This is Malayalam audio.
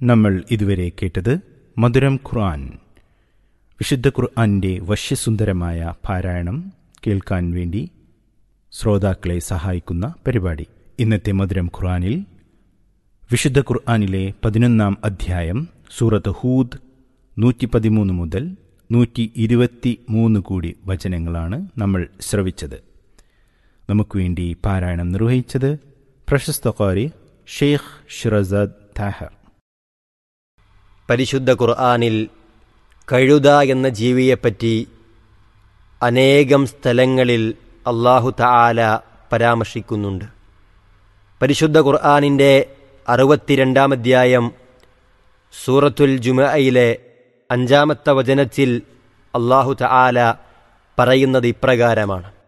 നമ്മൾ ഇതുവരെ കേട്ടത് മധുരം ഖുർആൻ വിശുദ്ധ ഖുർആന്റെ വശ്യസുന്ദരമായ പാരായണം കേൾക്കാൻ വേണ്ടി ശ്രോതാക്കളെ സഹായിക്കുന്ന പരിപാടി ഇന്നത്തെ മധുരം ഖുർആനിൽ വിശുദ്ധ ഖുർആനിലെ പതിനൊന്നാം അധ്യായം സൂറത്ത് ഹൂദ് നൂറ്റി പതിമൂന്ന് മുതൽ നൂറ്റി ഇരുപത്തി മൂന്ന് കൂടി വചനങ്ങളാണ് നമ്മൾ ശ്രവിച്ചത് നമുക്ക് വേണ്ടി പാരായണം നിർവഹിച്ചത് പ്രശസ്ത ഖാരി ഷെയ്ഖ് ഷിറസാദ് താഹർ പരിശുദ്ധ ഖുർആാനിൽ കഴുത എന്ന ജീവിയെപ്പറ്റി അനേകം സ്ഥലങ്ങളിൽ അള്ളാഹു തആല പരാമർശിക്കുന്നുണ്ട് പരിശുദ്ധ ഖുർആാനിൻ്റെ അറുപത്തിരണ്ടാം അധ്യായം സൂറത്തുൽ ജുമയിലെ അഞ്ചാമത്തെ വചനത്തിൽ അള്ളാഹു തആല പറയുന്നത് ഇപ്രകാരമാണ്